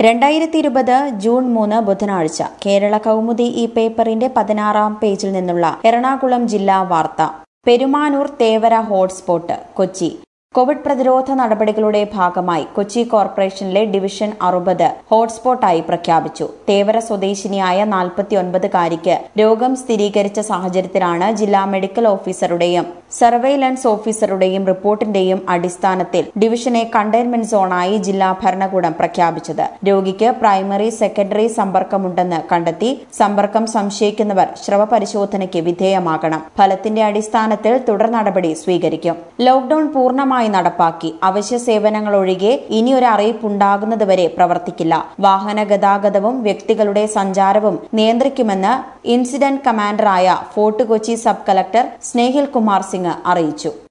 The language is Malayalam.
രണ്ടായിരത്തി ഇരുപത് ജൂൺ മൂന്ന് ബുധനാഴ്ച കേരള കൗമുദി ഈ പേപ്പറിന്റെ പതിനാറാം പേജിൽ നിന്നുള്ള എറണാകുളം ജില്ലാ വാർത്ത പെരുമാനൂർ തേവര ഹോട്ട്സ്പോട്ട് കൊച്ചി കോവിഡ് പ്രതിരോധ നടപടികളുടെ ഭാഗമായി കൊച്ചി കോർപ്പറേഷനിലെ ഡിവിഷൻ അറുപത് ഹോട്ട്സ്പോട്ടായി പ്രഖ്യാപിച്ചു തേവര സ്വദേശിനിയായ നാൽപ്പത്തിയൊൻപതുകാരിക്ക് രോഗം സ്ഥിരീകരിച്ച സാഹചര്യത്തിലാണ് ജില്ലാ മെഡിക്കൽ ഓഫീസറുടെയും സർവൈലൻസ് ഓഫീസറുടെയും റിപ്പോർട്ടിന്റെയും അടിസ്ഥാനത്തിൽ ഡിവിഷനെ കണ്ടെയ്ൻമെന്റ് സോണായി ജില്ലാ ഭരണകൂടം പ്രഖ്യാപിച്ചത് രോഗിക്ക് പ്രൈമറി സെക്കൻഡറി സമ്പർക്കമുണ്ടെന്ന് കണ്ടെത്തി സമ്പർക്കം സംശയിക്കുന്നവർ സ്രവ പരിശോധനയ്ക്ക് വിധേയമാകണം ഫലത്തിന്റെ അടിസ്ഥാനത്തിൽ തുടർ നടപടി സ്വീകരിക്കും ലോക്ഡൌൺ പൂർണ്ണമായി നടപ്പാക്കി അവശ്യ സേവനങ്ങൾ ഒഴികെ ഇനിയൊരു അറിയിപ്പുണ്ടാകുന്നതുവരെ പ്രവർത്തിക്കില്ല വാഹന ഗതാഗതവും വ്യക്തികളുടെ സഞ്ചാരവും നിയന്ത്രിക്കുമെന്ന് ഇൻസിഡന്റ് കമാൻഡറായ Fort Kochi sub collector Snehil Kumar Singh അറിയിച്ചു